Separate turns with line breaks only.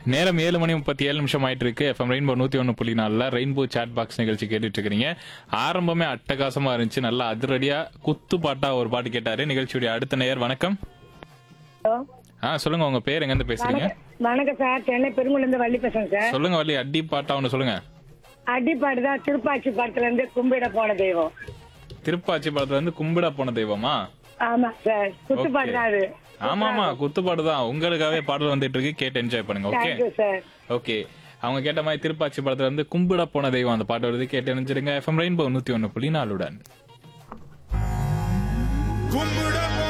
நேரம் ஏழு மணி முப்பத்தி ஏழு நிமிஷம் ஆயிட்டு இருக்கு எஃப்எம் ரெயின்போ நூத்தி ஒன்று புள்ளி நாலுல ரெயின்போ சாட் பாக்ஸ் நிகழ்ச்சி கேட்டுட்டு இருக்கிறீங்க ஆரம்பமே அட்டகாசமா இருந்துச்சு நல்லா அதிரடியா குத்து பாட்டா ஒரு பாட்டு கேட்டாரு நிகழ்ச்சியுடைய அடுத்த நேயர் வணக்கம்
ஹலோ
ஆ சொல்லுங்க உங்க பேர் எங்க இருந்து பேசுறீங்க
வணக்கம் வணக்கம் சார் சென்னை பெருங்குளந்து வள்ளி பேசுறேன் சார்
சொல்லுங்க வள்ளி அடி பாட்டா ஒன்று சொல்லுங்க
அடிப்பாடு தான் திருப்பாச்சி படத்துல இருந்து கும்பிட போன தெய்வம்
திருப்பாச்சி படத்துல இருந்து கும்பிட போன தெய்வமா
ஆமா சார் குத்துப்பாடு தான் அது
ஆமா ஆமா குத்துப்பாடு தான் உங்களுக்காகவே பாடல் வந்துட்டு இருக்கு கேட்டு என்ஜாய் பண்ணுங்க ஓகே
தேங்க்யூ சார்
ஓகே அவங்க கேட்ட மாதிரி திருப்பாச்சி படத்துல இருந்து கும்பிட போன தெய்வம் அந்த பாட்டு வருது கேட்டு நினைச்சிருங்க எஃப்எம் ரெயின்போ நூத்தி ஒன்னு புள்ளி நாலுடன்
கும்பிட